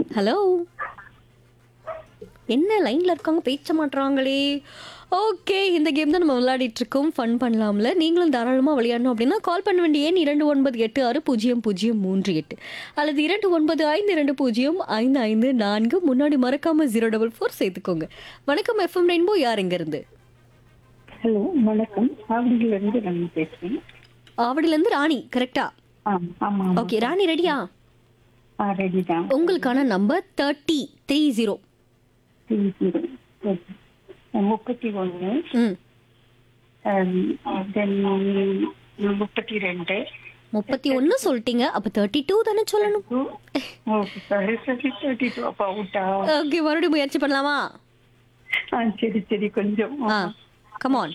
hello என்ன லைன்ல இருக்காங்க பேச மாட்றாங்களே ஓகே இந்த கேம் தான் நம்ம விளையாடிட்டு இருக்கோம் ஃபன் பண்ணலாம்ல நீங்களும் தாராளமாக விளையாடணும் அப்படின்னா கால் பண்ண வேண்டிய எண் இரண்டு ஒன்பது எட்டு ஆறு பூஜ்ஜியம் பூஜ்ஜியம் மூன்று எட்டு அல்லது இரண்டு ஒன்பது ஐந்து இரண்டு பூஜ்ஜியம் ஐந்து ஐந்து நான்கு முன்னாடி மறக்காம ஜீரோ டபுள் ஃபோர் சேர்த்துக்கோங்க வணக்கம் எஃப்எம் ரெயின்போ யார் எங்க இருந்து ஹலோ வணக்கம் ஆவடியில இருந்து நான் பேசுறேன் ஆவடியிலேருந்து ராணி கரெக்டா ஆ ஆமா ஆமா ஓகே ராணி ரெடியா ஆ ரெடி தான் உங்களுக்கான நம்பர் தேர்ட்டி த்ரீ ஜீரோ முப்பத்தி ஒன்று ம் தென் முப்பத்தி ரெண்டு முப்பத்தி ஒன்று சொல்லிட்டீங்க அப்போ தேர்ட்டி டூ தானே சொல்லணும் ஓகே சாரி சரி தேர்ட்டி டூ அப்போ அவுட்டா ஓகே மறுபடியும் முயற்சி பண்ணலாமா ஆ சரி சரி கொஞ்சம் ஆ கமான்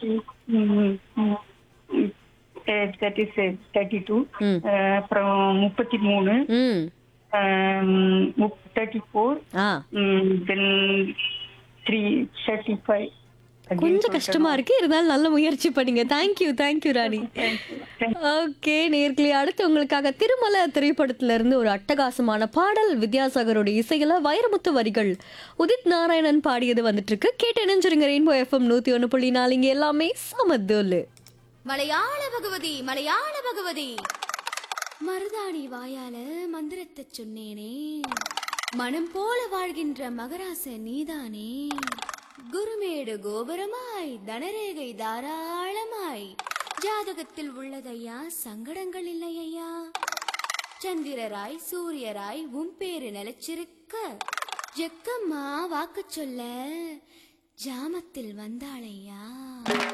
தேர்ட்டி தேர்ட்டி டூ ம் அப்புறம் முப்பத்தி மூணு ம் தேர்ட்டி ஃபோர் ஆ தென் த்ரீ தேர்ட்டி ஃபைவ் கொஞ்சம் கஷ்டமா இருக்கு இருந்தாலும் நல்ல முயற்சி பண்ணீங்க தேங்க்யூ தேங்க்யூ ராணி ஓகே நேர்களே அடுத்து உங்களுக்காக திருமலை திரைப்படத்துல இருந்து ஒரு அட்டகாசமான பாடல் வித்யாசாகரோட இசையில வைரமுத்து வரிகள் உதித் நாராயணன் பாடியது வந்துட்டு இருக்கு கேட்டு இணைஞ்சிருங்க ரெயின்போ எஃப்எம் நூத்தி ஒன்று புள்ளி நாலு இங்க எல்லாமே சமத்தோலு மலையாள பகவதி மலையாள பகவதி மருதாணி வாயால மந்திரத்தை சொன்னேனே மனம் போல வாழ்கின்ற மகராச நீதானே குருமேடு கோபுரமாய் தனரேகை தாராளமாய் ஜாதகத்தில் உள்ளதையா சங்கடங்கள் இல்லையா சந்திரராய் சூரியராய் உன் பேரு நிலைச்சிருக்க ஜெக்கம்மா வாக்கு சொல்ல ஜாமத்தில் வந்தாளையா